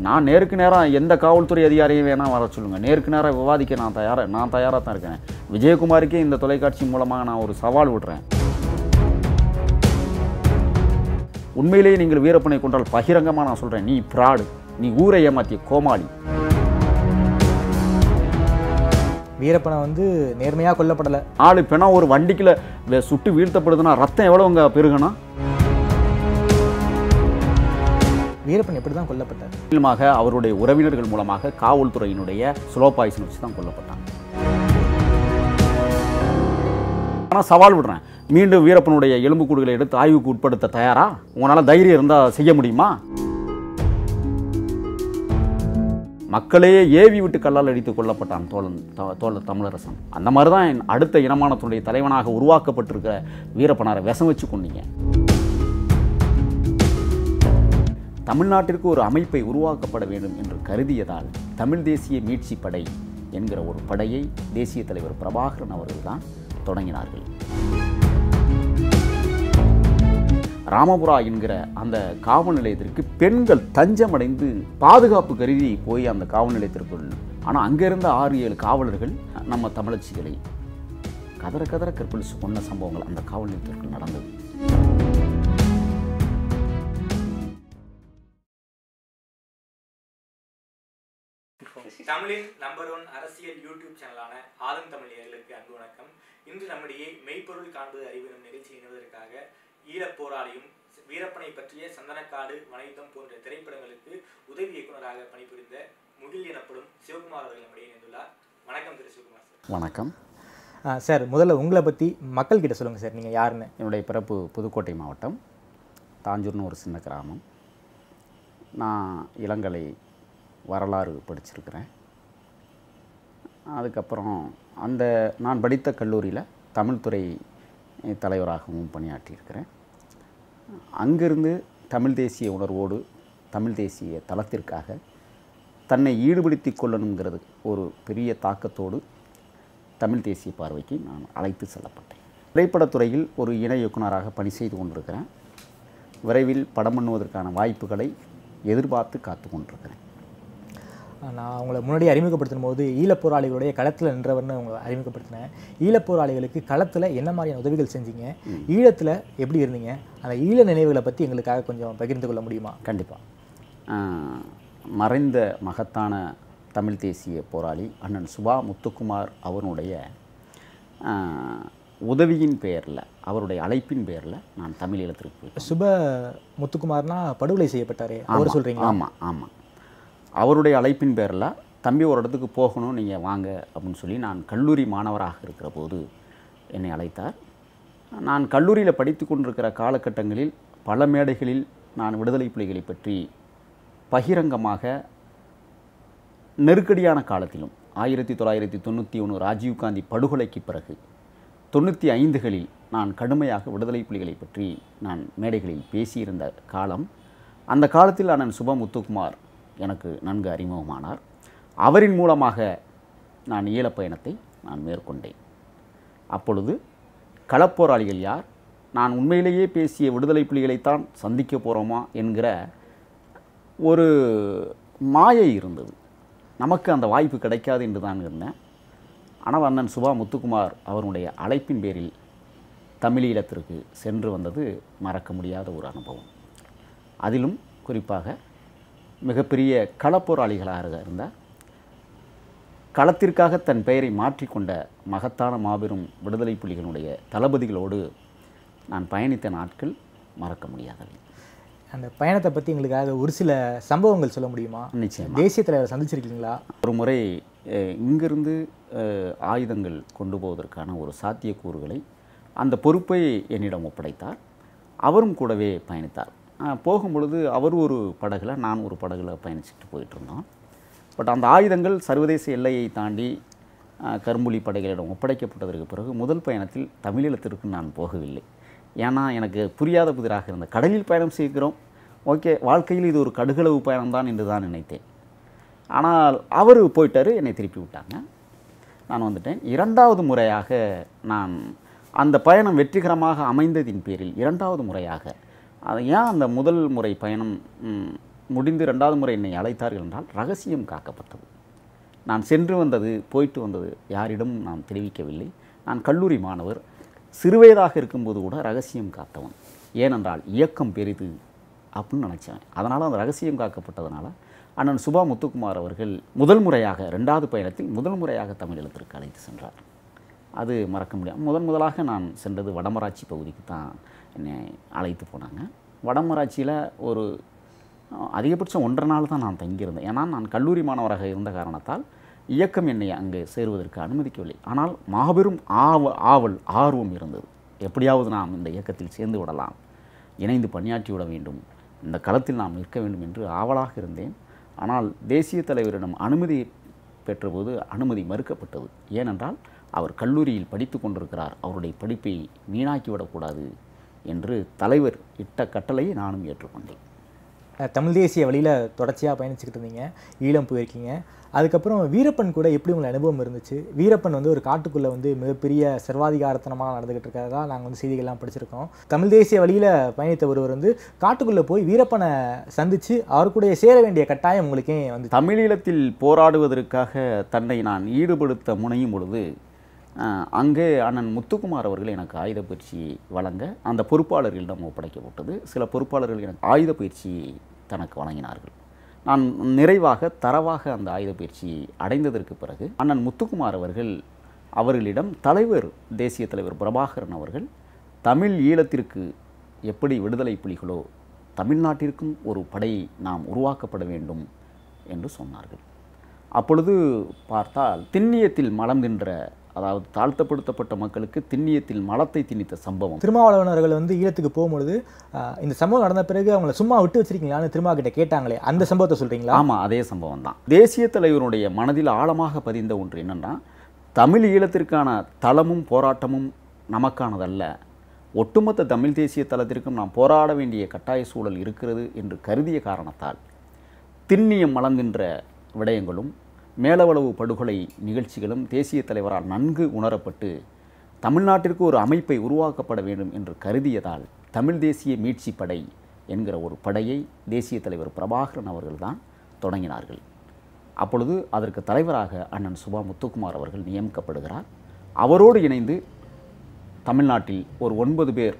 நான் நேருக்கு நேராக எந்த காவல்துறை அதிகாரியும் வேணால் வர சொல்லுங்கள் நேருக்கு நேராக விவாதிக்க நான் தயாராக நான் தயாராக தான் இருக்கேன் விஜயகுமாருக்கே இந்த தொலைக்காட்சி மூலமாக நான் ஒரு சவால் விடுறேன் உண்மையிலேயே நீங்கள் வீரப்பனை கொண்டால் பகிரங்கமாக நான் சொல்கிறேன் நீ பிராடு நீ ஊரை ஏமாத்திய கோமாளி வீரப்பனை வந்து நேர்மையாக கொல்லப்படலை ஆளு பெணா ஒரு வண்டிக்குள்ள வே- சுட்டு வீழ்த்தப்படுதுன்னா ரத்தம் எவ்வளோங்க பெருகணும் வீரப்பன் எப்படி தான் கொல்லப்பட்டார் முக்கியமாக அவருடைய உறவினர்கள் மூலமாக காவல்துறையினுடைய ஸ்லோ பாய்சன் வச்சு தான் கொல்லப்பட்டாங்க ஆனால் சவால் விடுறேன் மீண்டும் வீரப்பனுடைய எலும்புக்கூடுகளை எடுத்து ஆய்வுக்கு உட்படுத்த தயாரா உங்களால் தைரியம் இருந்தால் செய்ய முடியுமா மக்களையே ஏவி விட்டு கல்லால் அடித்து கொல்லப்பட்டான் தோழன் த- தோழர் தமிழரசன் அந்த மாதிரி தான் அடுத்த இனமானத்தினுடைய தலைவனாக உருவாக்கப்பட்டிருக்கிற வீரப்பனாரை விஷம் வச்சு கொண்டீங்க தமிழ்நாட்டிற்கு ஒரு அமைப்பை உருவாக்கப்பட வேண்டும் என்று கருதியதால் தமிழ் தேசிய மீட்சி படை என்கிற ஒரு படையை தேசிய தலைவர் பிரபாகரன் அவர்கள் தான் தொடங்கினார்கள் ராமபுரா என்கிற அந்த காவல் நிலையத்திற்கு பெண்கள் தஞ்சமடைந்து பாதுகாப்பு கருதி போய் அந்த காவல் நிலையத்திற்குள் ஆனால் அங்கே இருந்த ஆறு ஏழு காவலர்கள் நம்ம தமிழச்சிகளை கதற கதற கற்பழிச்சு கொண்ட சம்பவங்கள் அந்த காவல் நிலையத்திற்குள் நடந்தது தமிழின் நம்பர் ஒன் அரசியல் யூடியூப் சேனலான ஆதம் தமிழியர்களுக்கு அன்பு வணக்கம் இன்று நம்மிடையே மெய்ப்பொருள் காண்பது அறிவினும் நிகழ்ச்சி இணைவதற்காக ஈழப் போராளியும் வீரப்பனை பற்றிய சந்தனக்காடு வனைத்தம் போன்ற திரைப்படங்களுக்கு உதவி இயக்குனராக பணிபுரிந்த முகில் எனப்படும் சிவகுமார் அவர்கள் நம்மிடையே இணைந்துள்ளார் வணக்கம் திரு சிவகுமார் சார் வணக்கம் ஆ, சார் முதல்ல உங்களை பற்றி மக்கள்கிட்ட சொல்லுங்கள் சார் நீங்கள் யாருன்னு என்னுடைய பிறப்பு புதுக்கோட்டை மாவட்டம் தாஞ்சூர்னு ஒரு சின்ன கிராமம் நான் இளங்கலை வரலாறு படிச்சிருக்கிறேன் அதுக்கப்புறம் அந்த நான் படித்த கல்லூரியில் தமிழ்துறை தலைவராகவும் பணியாற்றியிருக்கிறேன் அங்கிருந்து தமிழ் தேசிய உணர்வோடு தமிழ் தேசிய தளத்திற்காக தன்னை ஈடுபடுத்தி கொள்ளணுங்கிறது ஒரு பெரிய தாக்கத்தோடு தமிழ் தேசிய பார்வைக்கு நான் அழைத்து செல்லப்பட்டேன் திரைப்படத்துறையில் ஒரு இணை இயக்குனராக பணி செய்து கொண்டிருக்கிறேன் விரைவில் படம் பண்ணுவதற்கான வாய்ப்புகளை எதிர்பார்த்து காத்து கொண்டிருக்கிறேன் ஆ, நான் உங்களை முன்னாடி அறிமுகப்படுத்தும் போது ஈழப் போராளிகளுடைய களத்தில் நின்றவர்னு உங்களை அறிமுகப்படுத்தினேன் ஈழப் போராளிகளுக்கு களத்தில் என்ன மாதிரியான உதவிகள் செஞ்சீங்க ஈழத்தில் எப்படி இருந்தீங்க அந்த ஈழ நினைவுகளை பற்றி எங்களுக்காக கொஞ்சம் பகிர்ந்து கொள்ள முடியுமா கண்டிப்பாக மறைந்த மகத்தான தமிழ் தேசிய போராளி அண்ணன் சுபா முத்துக்குமார் அவருடைய ஆஹ், உதவியின் பெயரில் அவருடைய அழைப்பின் பெயரில் நான் தமிழ் ஈழத்திற்கு போய் சுப முத்துக்குமார்னா படுகொலை செய்யப்பட்டாரே அவர் சொல்கிறீங்களா ஆமாம் ஆமாம் அவருடைய அழைப்பின் பேரில் தம்பி ஒரு இடத்துக்கு போகணும் நீங்கள் வாங்க அப்படின்னு சொல்லி நான் கல்லூரி மாணவராக இருக்கிற போது என்னை அழைத்தார் நான் கல்லூரியில் படித்து கொண்டிருக்கிற காலகட்டங்களில் பல மேடைகளில் நான் விடுதலை புலிகளை பற்றி பகிரங்கமாக நெருக்கடியான காலத்திலும் ஆயிரத்தி தொள்ளாயிரத்தி தொண்ணூற்றி ஒன்று ராஜீவ்காந்தி படுகொலைக்கு பிறகு தொண்ணூற்றி ஐந்துகளில் நான் கடுமையாக விடுதலை புலிகளை பற்றி நான் மேடைகளில் பேசியிருந்த காலம் அந்த காலத்தில் அண்ணன் சுப முத்துக்குமார் எனக்கு நன்கு அறிமுகமானார் அவரின் மூலமாக நான் ஈழப் பயணத்தை நான் மேற்கொண்டேன் அப்பொழுது களப்போராளிகள் யார் நான் உண்மையிலேயே பேசிய விடுதலை புலிகளைத்தான் சந்திக்க போகிறோமா என்கிற ஒரு மாயை இருந்தது நமக்கு அந்த வாய்ப்பு கிடைக்காது என்று தான் இருந்தேன் ஆனால் அண்ணன் சுபா முத்துக்குமார் அவருடைய அழைப்பின் பேரில் தமிழீழத்திற்கு சென்று வந்தது மறக்க முடியாத ஒரு அனுபவம் அதிலும் குறிப்பாக மிகப்பெரிய களப்போராளிகளாக இருந்த களத்திற்காக தன் பெயரை மாற்றிக்கொண்ட மகத்தான மாபெரும் விடுதலை புலிகளுடைய தளபதிகளோடு நான் பயணித்த நாட்கள் மறக்க முடியாதவை அந்த பயணத்தை பற்றி எங்களுக்காக ஒரு சில சம்பவங்கள் சொல்ல முடியுமா நிச்சயமா தேசிய தலைவரை சந்திச்சிருக்கீங்களா ஒரு முறை அஹ், இங்கிருந்து அஹ், ஆயுதங்கள் கொண்டு போவதற்கான ஒரு சாத்தியக்கூறுகளை அந்த பொறுப்பை என்னிடம் ஒப்படைத்தார் அவரும் கூடவே பயணித்தார் அஹ், போகும்பொழுது அவர் ஒரு படகுல நான் ஒரு படகுல பயணிச்சுட்டு போயிட்டு இருந்தோம் பட் அந்த ஆயுதங்கள் சர்வதேச எல்லையை தாண்டி அஹ், கரும்புலி படைகளிடம் ஒப்படைக்கப்பட்டதற்கு பிறகு முதல் பயணத்தில் தமிழீழத்திற்கு நான் போகவில்லை ஏன்னா எனக்கு புரியாத புதிராக இருந்த கடலில் பயணம் செய்கிறோம் ஓகே வாழ்க்கையில் இது ஒரு கடுகளவு பயணம்தான் என்று தான் நினைத்தேன் ஆனால் அவர் போயிட்டாரு என்னை திருப்பி விட்டாங்க நான் வந்துட்டேன் இரண்டாவது முறையாக நான் அந்த பயணம் வெற்றிகரமாக அமைந்ததின் பேரில் இரண்டாவது முறையாக அது ஏன் அந்த முதல் முறை பயணம் ம், முடிந்து ரெண்டாவது முறை என்னை அழைத்தார்கள் என்றால் ரகசியம் காக்கப்பட்டது நான் சென்று வந்தது போயிட்டு வந்தது யாரிடம் நான் தெரிவிக்கவில்லை நான் கல்லூரி மாணவர் சிறுவயதாக இருக்கும்போது கூட ரகசியம் காத்தவன் ஏனென்றால் இயக்கம் பெரிது அப்படின்னு நினச்சேன் அதனால் அந்த ரகசியம் காக்கப்பட்டதுனால அண்ணன் சுபா முத்துக்குமார் அவர்கள் முதல் முறையாக ரெண்டாவது பயணத்தில் முதல் முறையாக தமிழகத்திற்கு அழைத்து சென்றார் அது மறக்க முடியாது முதன் முதலாக நான் சென்றது வடமராட்சி பகுதிக்கு தான் என்னை அழைத்து போனாங்க வடமராட்சியில் ஒரு அஹ், அதிகபட்சம் ஒன்றரை நாள் தான் நான் தங்கியிருந்தேன் ஏன்னா நான் கல்லூரி மாணவராக இருந்த காரணத்தால் இயக்கம் என்னை அங்கே சேருவதற்கு அனுமதிக்கவில்லை ஆனால் மாபெரும் ஆவ ஆவல் ஆர்வம் இருந்தது எப்படியாவது நாம் இந்த இயக்கத்தில் சேர்ந்து விடலாம் இணைந்து பணியாற்றி விட வேண்டும் இந்த களத்தில் நாம் நிற்க வேண்டும் என்று ஆவலாக இருந்தேன் ஆனால் தேசிய தலைவரிடம் அனுமதி பெற்றபோது அனுமதி மறுக்கப்பட்டது ஏனென்றால் அவர் கல்லூரியில் படித்து கொண்டிருக்கிறார் அவருடைய படிப்பை வீணாக்கிவிடக்கூடாது என்று தலைவர் இட்ட கட்டளையை நானும் ஏற்றுக்கொண்டேன் அஹ் தமிழ் தேசிய வழியில் தொடர்ச்சியாக பயணிச்சுக்கிட்டு இருந்தீங்க ஈழம் போயிருக்கீங்க அதுக்கப்புறம் வீரப்பன் கூட எப்படி உங்களுக்கு அனுபவம் இருந்துச்சு வீரப்பன் வந்து ஒரு காட்டுக்குள்ளே வந்து மிகப்பெரிய சர்வாதிகாரத்தனமாக நடந்துக்கிட்டு இருக்கிறதா நாங்கள் வந்து செய்திகள்லாம் படிச்சிருக்கோம் தமிழ் தேசிய வழியில் பயணித்த ஒருவர் வந்து காட்டுக்குள்ளே போய் வீரப்பனை சந்தித்து அவர் கூட சேர வேண்டிய கட்டாயம் உங்களுக்கே வந்து தமிழீழத்தில் போராடுவதற்காக தன்னை நான் ஈடுபடுத்த முனையும் பொழுது அஹ், அங்கே அண்ணன் முத்துக்குமார் அவர்கள் எனக்கு ஆயுத பயிற்சி வழங்க அந்த பொறுப்பாளர்களிடம் ஒப்படைக்கப்பட்டது சில பொறுப்பாளர்கள் எனக்கு ஆயுத பயிற்சியை தனக்கு வழங்கினார்கள் நான் நிறைவாக தரவாக அந்த ஆயுத பயிற்சியை அடைந்ததற்கு பிறகு அண்ணன் முத்துக்குமார் அவர்கள் அவர்களிடம் தலைவர் தேசிய தலைவர் பிரபாகரன் அவர்கள் தமிழ் ஈழத்திற்கு எப்படி விடுதலை புலிகளோ தமிழ்நாட்டிற்கும் ஒரு படை நாம் உருவாக்கப்பட வேண்டும் என்று சொன்னார்கள் அப்பொழுது பார்த்தால் திண்ணியத்தில் மலம் தின்ற அதாவது தாழ்த்தப்படுத்தப்பட்ட மக்களுக்கு திண்ணியத்தில் மலத்தை திணித்த சம்பவம் திருமாவளவனர்கள் வந்து ஈழத்துக்கு போகும்பொழுது அஹ், இந்த சம்பவம் நடந்த பிறகு அவங்கள சும்மா விட்டு வச்சிருக்கீங்களான்னு திருமா கிட்ட கேட்டாங்களே அந்த சம்பவத்தை சொல்றீங்களா ஆமாம் அதே சம்பவம் தான் தேசிய தலைவருடைய மனதில் ஆழமாக பதிந்த ஒன்று என்னன்னா தமிழ் ஈழத்திற்கான தளமும் போராட்டமும் நமக்கானதல்ல ஒட்டுமொத்த தமிழ் தேசிய தளத்திற்கும் நாம் போராட வேண்டிய கட்டாய சூழல் இருக்கிறது என்று கருதிய காரணத்தால் திண்ணியம் மலர்கின்ற விடயங்களும் மேலவளவு படுகொலை நிகழ்ச்சிகளும் தேசிய தலைவரால் நன்கு உணரப்பட்டு தமிழ்நாட்டிற்கு ஒரு அமைப்பை உருவாக்கப்பட வேண்டும் என்று கருதியதால் தமிழ் தேசிய மீட்சி படை என்கிற ஒரு படையை தேசிய தலைவர் பிரபாகரன் அவர்கள்தான் தொடங்கினார்கள் அப்பொழுது அதற்கு தலைவராக அண்ணன் சுபா முத்துக்குமார் அவர்கள் நியமிக்கப்படுகிறார் அவரோடு இணைந்து தமிழ்நாட்டில் ஒரு ஒன்பது பேர்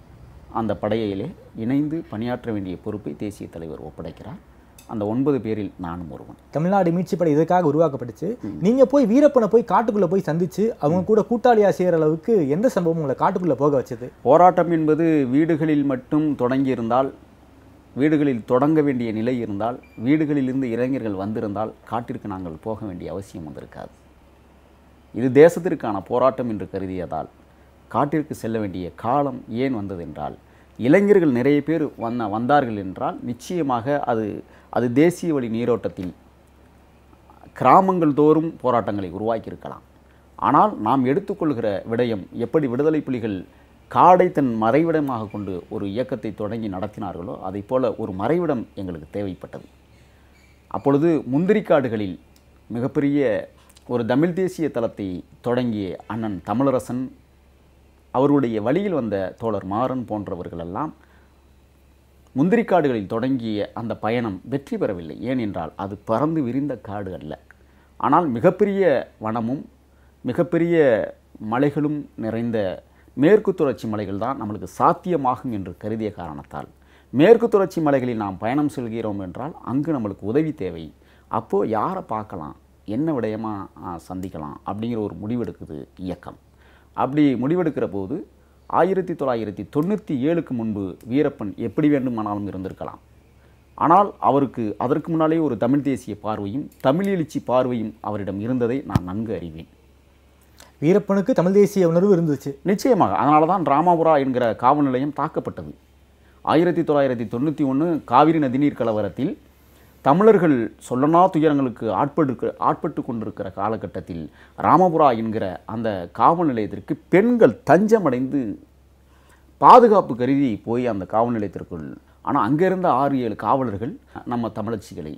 அந்த படையிலே இணைந்து பணியாற்ற வேண்டிய பொறுப்பை தேசிய தலைவர் ஒப்படைக்கிறார் அந்த ஒன்பது பேரில் நானும் ஒருவன் தமிழ்நாடு மீட்சி படை இதற்காக உருவாக்கப்பட்டுச்சு நீங்க போய் வீரப்பனை போய் காட்டுக்குள்ள போய் சந்திச்சு அவங்க கூட கூட்டாளியா செய்யற அளவுக்கு எந்த சம்பவம் உங்களை காட்டுக்குள்ள போக வச்சது போராட்டம் என்பது வீடுகளில் மட்டும் தொடங்கியிருந்தால் வீடுகளில் தொடங்க வேண்டிய நிலை இருந்தால் வீடுகளிலிருந்து இளைஞர்கள் வந்திருந்தால் காட்டிற்கு நாங்கள் போக வேண்டிய அவசியம் வந்திருக்காது இது தேசத்திற்கான போராட்டம் என்று கருதியதால் காட்டிற்கு செல்ல வேண்டிய காலம் ஏன் வந்ததென்றால் இளைஞர்கள் நிறைய பேர் வந்த வந்தார்கள் என்றால் நிச்சயமாக அது அது தேசிய வழி நீரோட்டத்தில் கிராமங்கள் தோறும் போராட்டங்களை உருவாக்கியிருக்கலாம் ஆனால் நாம் எடுத்துக்கொள்கிற விடயம் எப்படி விடுதலை புலிகள் காடை தன் மறைவிடமாக கொண்டு ஒரு இயக்கத்தை தொடங்கி நடத்தினார்களோ அதைப் போல ஒரு மறைவிடம் எங்களுக்கு தேவைப்பட்டது அப்பொழுது முந்திரிக்காடுகளில் மிகப்பெரிய ஒரு தமிழ் தேசிய தளத்தை தொடங்கிய அண்ணன் தமிழரசன் அவருடைய வழியில் வந்த தோழர் மாறன் போன்றவர்களெல்லாம் முந்திரிக்காடுகளில் தொடங்கிய அந்த பயணம் வெற்றி பெறவில்லை ஏனென்றால் அது பறந்து விரிந்த காடு அல்ல ஆனால் மிகப்பெரிய வனமும் மிகப்பெரிய மலைகளும் நிறைந்த மேற்கு தொடர்ச்சி மலைகள் தான் நம்மளுக்கு சாத்தியமாகும் என்று கருதிய காரணத்தால் மேற்கு தொடர்ச்சி மலைகளில் நாம் பயணம் செல்கிறோம் என்றால் அங்கு நம்மளுக்கு உதவி தேவை அப்போது யாரை பார்க்கலாம் என்ன விடயமாக சந்திக்கலாம் அப்படிங்கிற ஒரு முடிவெடுக்குது இயக்கம் அப்படி முடிவெடுக்கிற போது ஆயிரத்தி தொள்ளாயிரத்தி தொண்ணூற்றி ஏழுக்கு முன்பு வீரப்பன் எப்படி வேண்டுமானாலும் இருந்திருக்கலாம் ஆனால் அவருக்கு அதற்கு முன்னாலே ஒரு தமிழ் தேசிய பார்வையும் தமிழ் எழுச்சி பார்வையும் அவரிடம் இருந்ததை நான் நன்கு அறிவேன் வீரப்பனுக்கு தமிழ் தேசிய உணர்வு இருந்துச்சு நிச்சயமாக அதனால தான் ராமாபுரா என்கிற காவல் நிலையம் தாக்கப்பட்டது ஆயிரத்தி தொள்ளாயிரத்தி தொண்ணூற்றி ஒன்று காவிரி நதிநீர் கலவரத்தில் தமிழர்கள் சொல்லனா துயரங்களுக்கு ஆட்பட்டு ஆட்பட்டு கொண்டிருக்கிற காலகட்டத்தில் ராமபுரா என்கிற அந்த காவல் நிலையத்திற்கு பெண்கள் தஞ்சமடைந்து பாதுகாப்பு கருதி போய் அந்த காவல் நிலையத்திற்குள் ஆனால் அங்கே இருந்த ஆறு ஏழு காவலர்கள் நம்ம தமிழச்சிகளை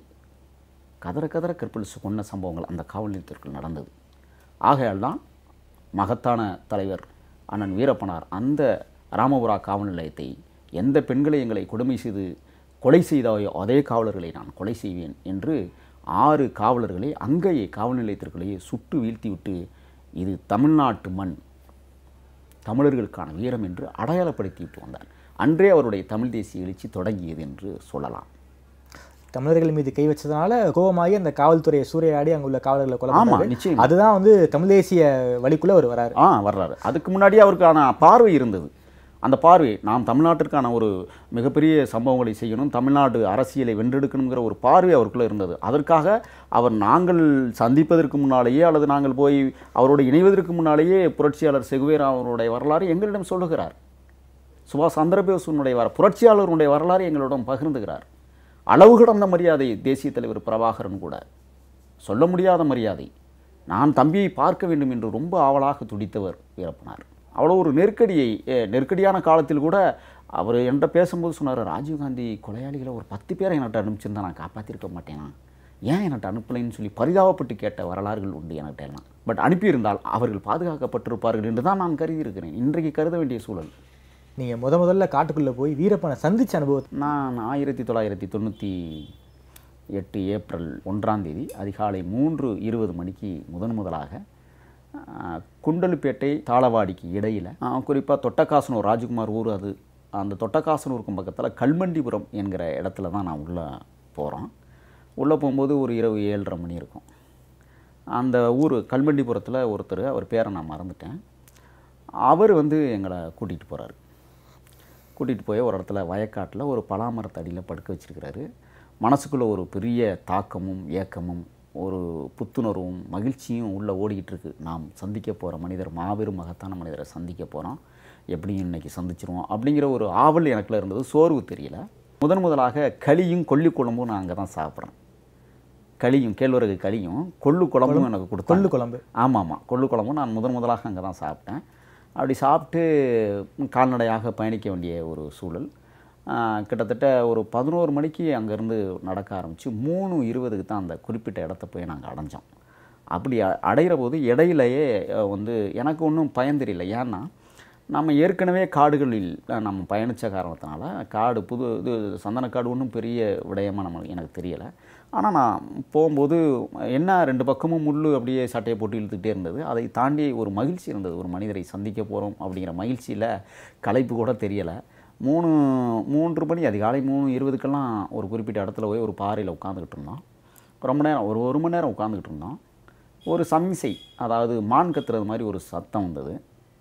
கதற கதற கற்பழிச்சு கொண்ட சம்பவங்கள் அந்த காவல் நிலையத்திற்குள் நடந்தது ஆகையால் தான் மகத்தான தலைவர் அண்ணன் வீரப்பனார் அந்த ராமபுரா காவல் நிலையத்தை எந்த பெண்களை எங்களை கொடுமை செய்து கொலை செய்த அதே காவலர்களை நான் கொலை செய்வேன் என்று ஆறு காவலர்களை அங்கேயே காவல் நிலையத்திற்குள்ளேயே சுட்டு வீழ்த்திவிட்டு இது தமிழ்நாட்டு மண் தமிழர்களுக்கான வீரம் என்று அடையாளப்படுத்திவிட்டு வந்தார் அன்றே அவருடைய தமிழ் தேசிய எழுச்சி தொடங்கியது என்று சொல்லலாம் தமிழர்கள் மீது கை வச்சதுனால கோபமாகி அந்த காவல்துறையை சூறையாடி அங்குள்ள காவலர்களை கொலை ஆமா பண்ணாரு. நிச்சயம் அதுதான் வந்து தமிழ் தேசிய வழிக்குள்ள அவர் வராரு ஆ வர்றாரு அதுக்கு முன்னாடி அவருக்கான பார்வை இருந்தது அந்த பார்வை நாம் தமிழ்நாட்டிற்கான ஒரு மிகப்பெரிய சம்பவங்களை செய்யணும் தமிழ்நாடு அரசியலை வென்றெடுக்கணுங்கிற ஒரு பார்வை அவருக்குள்ளே இருந்தது அதற்காக அவர் நாங்கள் சந்திப்பதற்கு முன்னாலேயே அல்லது நாங்கள் போய் அவரோடு இணைவதற்கு முன்னாலேயே புரட்சியாளர் செகுவேரா அவருடைய வரலாறு எங்களிடம் சொல்லுகிறார் சுபாஷ் சந்திரபோஸுனுடைய வர புரட்சியாளருடைய வரலாறு எங்களிடம் பகிர்ந்துகிறார் அளவு கடந்த மரியாதை தேசிய தலைவர் பிரபாகரன் கூட சொல்ல முடியாத மரியாதை நான் தம்பியை பார்க்க வேண்டும் என்று ரொம்ப ஆவலாக துடித்தவர் வீரப்பனார் அவ்வளோ ஒரு நெருக்கடியை அஹ், நெருக்கடியான காலத்தில் கூட அவர் என்கிட்ட பேசும்போது சொன்னார் ராஜீவ்காந்தி கொலையாளிகளை ஒரு பத்து பேரை என்கிட்ட அனுப்பிச்சிருந்தா நான் காப்பாற்றிருக்க மாட்டேனா ஏன் என்கிட்ட அனுப்பலைன்னு சொல்லி பரிதாபப்பட்டு கேட்ட வரலாறுகள் உண்டு என்கிட்ட எல்லாம் பட் அனுப்பியிருந்தால் அவர்கள் பாதுகாக்கப்பட்டிருப்பார்கள் என்று தான் நான் கருதி இருக்கிறேன் இன்றைக்கு கருத வேண்டிய சூழல் நீங்க முத முதல்ல காட்டுக்குள்ள போய் வீரப்பனை சந்திச்ச அனுபவத்தை நான் ஆயிரத்தி தொள்ளாயிரத்தி தொண்ணூற்றி எட்டு ஏப்ரல் ஒன்றாம் தேதி அதிகாலை மூன்று இருபது மணிக்கு முதன் முதலாக ஆஹ், குண்டலுப்பேட்டை தாளவாடிக்கு இடையில் குறிப்பாக தொட்டக்காசனூர் ராஜ்குமார் ஊர் அது அந்த தொட்டக்காசனூருக்கும் பக்கத்தில் கல்மண்டிபுரம் என்கிற இடத்துல தான் நான் உள்ளே போகிறோம் உள்ளே போகும்போது ஒரு இரவு ஏழரை மணி இருக்கும் அந்த ஊர் கல்மண்டிபுரத்தில் ஒருத்தர் அவர் பேரை நான் மறந்துட்டேன் அவர் வந்து எங்களை கூட்டிகிட்டு போகிறாரு கூட்டிகிட்டு போய் ஒரு இடத்துல வயக்காட்டில் ஒரு பலாமரத்தடியில் படுக்க வச்சிருக்கிறாரு மனசுக்குள்ளே ஒரு பெரிய தாக்கமும் ஏக்கமும் ஒரு புத்துணர்வும் மகிழ்ச்சியும் உள்ளே ஓடிக்கிட்டு இருக்கு நாம் சந்திக்க போகிற மனிதர் மாபெரும் மகத்தான மனிதரை சந்திக்க போகிறோம் எப்படியும் இன்னைக்கு சந்திச்சிருவோம் அப்படிங்கிற ஒரு ஆவல் எனக்குள்ள இருந்தது சோர்வு தெரியல முதன் முதலாக களியும் கொல்லி குழம்பும் நான் அங்கே தான் சாப்பிட்றேன் களியும் கேழ்வரகு களியும் கொள்ளு குழம்பும் எனக்கு கொடுத்தாங்க கொள்ளு குழம்பு ஆமாம் ஆமாம் கொள்ளு குழம்பும் நான் முதன் முதலாக அங்கே தான் சாப்பிட்டேன் அப்படி சாப்பிட்டு கால்நடையாக பயணிக்க வேண்டிய ஒரு சூழல் ஆஹ், கிட்டத்தட்ட ஒரு பதினோரு மணிக்கு அங்கேருந்து நடக்க ஆரம்பித்து மூணு இருபதுக்கு தான் அந்த குறிப்பிட்ட இடத்த போய் நாங்கள் அடைஞ்சோம் அப்படி அ- அடையிற போது இடையிலேயே அஹ், வந்து எனக்கு ஒன்றும் பயம் தெரியல ஏன்னா நம்ம ஏற்கனவே காடுகளில் அஹ், நம்ம பயணித்த காரணத்தினால காடு புது இது சந்தனக்காடு ஒன்றும் பெரிய விடயமாக நம்ம எனக்கு தெரியலை ஆனால் நான் போகும்போது என்ன ரெண்டு பக்கமும் முள் அப்படியே சட்டையை போட்டு இழுத்துக்கிட்டே இருந்தது அதை தாண்டி ஒரு மகிழ்ச்சி இருந்தது ஒரு மனிதரை சந்திக்க போகிறோம் அப்படிங்கிற மகிழ்ச்சியில் களைப்பு கூட தெரியலை மூணு மூன்று மணி அதிகாலை மூணு இருபதுக்கெல்லாம் ஒரு குறிப்பிட்ட இடத்துல போய் ஒரு பாறையில் உட்காந்துக்கிட்டு இருந்தோம் ரொம்ப நேரம் ஒரு ஒரு மணி நேரம் உட்காந்துக்கிட்டு இருந்தோம் ஒரு சமிசை அதாவது மான் கத்துறது மாதிரி ஒரு சத்தம் வந்தது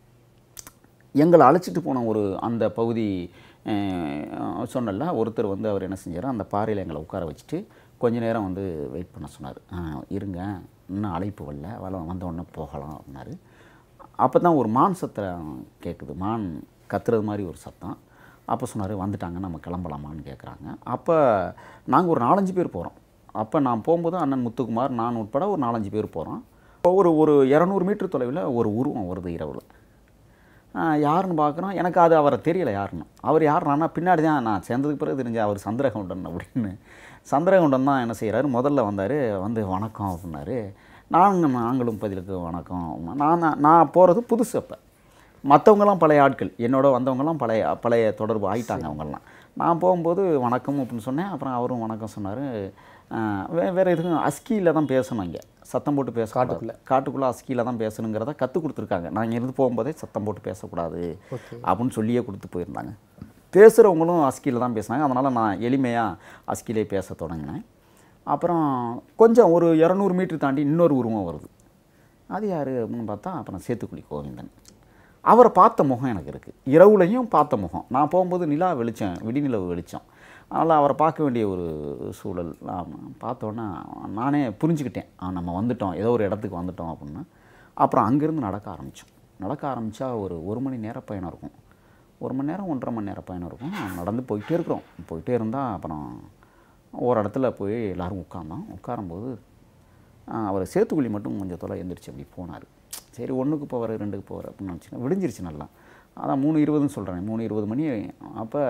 எங்களை அழைச்சிட்டு போன ஒரு அந்த பகுதி அஹ், சொன்னல ஒருத்தர் வந்து அவர் என்ன செஞ்சார் அந்த பாறையில் எங்களை உட்கார வச்சுட்டு கொஞ்ச நேரம் வந்து வெயிட் பண்ண சொன்னார் இருங்க இன்னும் அழைப்பு வரல வர வந்த உடனே போகலாம் அப்படின்னாரு அப்போ தான் ஒரு மான் சத்தம் கேட்குது மான் கத்துறது மாதிரி ஒரு சத்தம் அப்போ சொன்னார் வந்துட்டாங்க நம்ம கிளம்பலாமான்னு கேட்குறாங்க அப்போ நாங்கள் ஒரு நாலஞ்சு பேர் போகிறோம் அப்போ நான் போகும்போது அண்ணன் முத்துக்குமார் நான் உட்பட ஒரு நாலஞ்சு பேர் போகிறோம் ஒரு ஒரு இரநூறு மீட்டர் தொலைவில் ஒரு உருவம் வருது இரவில் ஆஹ் யாருன்னு பார்க்குறோம் எனக்கு அது அவரை தெரியல யாருன்னு அவர் யாருன்னா பின்னாடி தான் நான் சேர்ந்ததுக்கு பிறகு தெரிஞ்ச அவர் சந்திரகவுண்டன் அப்படின்னு சந்திரகவுண்டன் தான் என்ன செய்கிறாரு முதல்ல வந்தார் வந்து வணக்கம் அப்படின்னாரு நாங்கள் நாங்களும் பதிலுக்கு வணக்கம் நான் நான் போகிறது புதுசு அப்போ மற்றவங்களாம் பழைய ஆட்கள் என்னோட வந்தவங்கலாம் பழைய பழைய தொடர்பு ஆயிட்டாங்க அவங்கெல்லாம் நான் போகும்போது வணக்கம் அப்படின்னு சொன்னேன் அப்புறம் அவரும் வணக்கம் சொன்னார் வே வேறு எதுவும் அஸ்கியில் தான் பேசணும் இங்கே சத்தம் போட்டு பேச காட்டுக்குள்ளே காட்டுக்குள்ளே அஸ்கியில் தான் பேசணுங்கிறத கற்றுக் கொடுத்துருக்காங்க நான் இங்கேருந்து போகும்போதே சத்தம் போட்டு பேசக்கூடாது அப்படின்னு சொல்லியே கொடுத்து போயிருந்தாங்க பேசுகிறவங்களும் அஸ்கியில் தான் பேசுனாங்க அதனால் நான் எளிமையாக அஸ்கிலே பேச தொடங்கினேன் அப்புறம் கொஞ்சம் ஒரு இரநூறு மீட்டர் தாண்டி இன்னொரு உருவம் வருது அது யார் அப்படின்னு பார்த்தா அப்புறம் சேத்துக்குழி கோவிந்தன் அவரை பார்த்த முகம் எனக்கு இருக்குது இரவுலையும் பார்த்த முகம் நான் போகும்போது நிலா வெளிச்சம் விடிநிலவு வெளிச்சம் அதனால் அவரை பார்க்க வேண்டிய ஒரு சூழல் நான் பார்த்தோன்னே நானே புரிஞ்சுக்கிட்டேன் ஆ, நம்ம வந்துட்டோம் ஏதோ ஒரு இடத்துக்கு வந்துட்டோம் அப்படின்னு அப்புறம் அங்கேருந்து நடக்க ஆரம்பித்தோம் நடக்க ஆரம்பித்தா ஒரு ஒரு மணி நேர பயணம் இருக்கும் ஒரு மணி நேரம் ஒன்றரை மணி நேரம் பயணம் இருக்கும் நடந்து போயிட்டே இருக்கிறோம் போயிட்டே இருந்தால் அப்புறம் ஒரு இடத்துல போய் எல்லோரும் உட்காந்தோம் உட்காரும்போது ஆஹ் அவர் சேத்துக்குழி மட்டும் கொஞ்சம் தொலை எந்திரிச்சு அப்படி போனார் சரி ஒன்றுக்கு போவார் ரெண்டுக்கு போவார் அப்படின்னு நினச்சினா விடிஞ்சிருச்சு நல்லா அதான் மூணு இருபதுன்னு சொல்கிறேன் மூணு இருபது மணி அப்போ